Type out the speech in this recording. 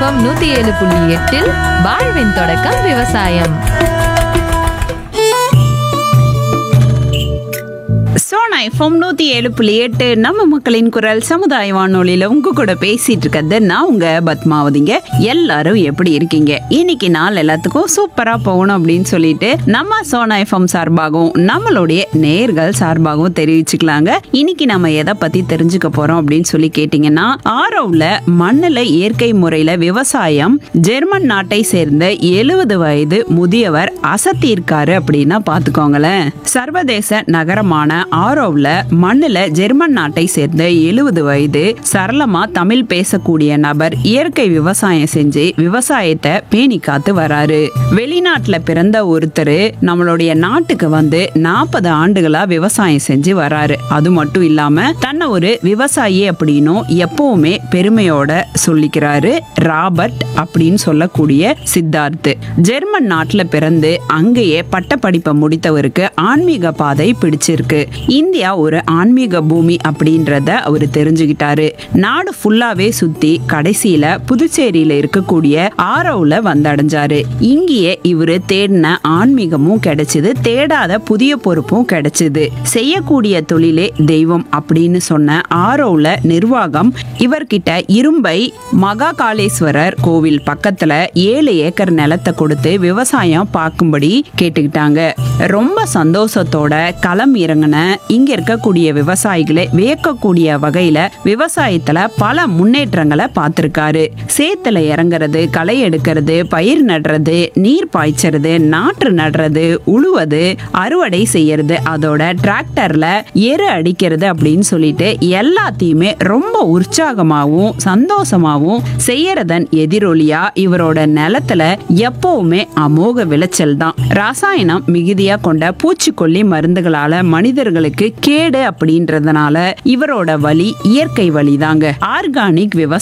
FM நூத்தி ஏழு புள்ளி எட்டில் வாழ்வின் தொடக்கம் விவசாயம் சோனா எஃப்எம் நூற்றி ஏழு புள்ளி எட்டு நம்ம மக்களின் குரல் சமுதாய வானொலியில் உங்க கூட பேசிட்டு இருக்கிறது நான் உங்க பத்மாவதிங்க எல்லாரும் எப்படி இருக்கீங்க இன்னைக்கு நாள் எல்லாத்துக்கும் சூப்பரா போகணும் அப்படின்னு சொல்லிட்டு நம்ம சோனா எஃப்எம் சார்பாகவும் நம்மளுடைய நேர்கள் சார்பாகவும் தெரிவிச்சுக்கலாங்க இன்னைக்கு நம்ம எதை பத்தி தெரிஞ்சுக்க போறோம் அப்படின்னு சொல்லி கேட்டீங்கன்னா ஆரோவில் மண்ணில் இயற்கை முறையில விவசாயம் ஜெர்மன் நாட்டை சேர்ந்த எழுபது வயது முதியவர் அசத்தியிருக்காரு அப்படின்னா பாத்துக்கோங்களேன் சர்வதேச நகரமான ஆரோவில் மண்ணுல ஜெர்மன் நாட்டை சேர்ந்த எழுபது வயது சரளமா தமிழ் பேசக்கூடிய நபர் இயற்கை விவசாயம் செஞ்சு விவசாயத்தை பேணி காத்து வராரு வெளிநாட்டுல பிறந்த ஒருத்தர் நம்மளுடைய நாட்டுக்கு வந்து நாற்பது ஆண்டுகளா விவசாயம் செஞ்சு வராரு அது மட்டும் இல்லாம தன்னை ஒரு விவசாயி அப்படின்னும் எப்பவுமே பெருமையோட சொல்லிக்கிறாரு ராபர்ட் அப்படின்னு சொல்லக்கூடிய சித்தார்த் ஜெர்மன் நாட்டுல பிறந்து அங்கேயே பட்டப்படிப்பை முடித்தவருக்கு ஆன்மீக பாதை பிடிச்சிருக்கு இந்தியா ஒரு ஆன்மீக பூமி அப்படின்றத அவர் தெரிஞ்சுக்கிட்டாரு நாடு ஃபுல்லாவே சுத்தி கடைசியில புதுச்சேரியில இருக்கக்கூடிய ஆரோவில் வந்தடைஞ்சாரு இங்கேயே இவரு தேடின ஆன்மீகமும் கிடைச்சது தேடாத புதிய பொறுப்பும் கிடைச்சது செய்யக்கூடிய தொழிலே தெய்வம் அப்படின்னு சொன்ன ஆரோவில் நிர்வாகம் இவர்கிட்ட இரும்பை மகா காளேஸ்வரர் கோவில் பக்கத்துல ஏழு ஏக்கர் நிலத்தை கொடுத்து விவசாயம் பார்க்கும்படி கேட்டுக்கிட்டாங்க ரொம்ப சந்தோஷத்தோட களம் இறங்கின இங்க இருக்கக்கூடிய விவசாயிகளை வியக்கக்கூடிய வகையில விவசாயத்துல பல முன்னேற்றங்களை பார்த்திருக்காரு சேத்துல இறங்குறது களை எடுக்கிறது பயிர் நடுறது நீர் பாய்ச்சறது நாற்று நடுறது உழுவது அறுவடை செய்யறது அதோட டிராக்டர்ல எரு அடிக்கிறது அப்படின்னு சொல்லிட்டு எல்லாத்தையுமே ரொம்ப உற்சாகமாகவும் சந்தோஷமாகவும் செய்யறதன் எதிரொலியா இவரோட நிலத்துல எப்பவுமே அமோக விளைச்சல் தான் ரசாயனம் மிகுதியா கொண்ட பூச்சிக்கொல்லி மருந்துகளால மனிதர்களுக்கு கேடு அப்படின்றதுனால இவரோட வழி இயற்கை வழி தாங்க ஆர்கானிக் விவசாயம்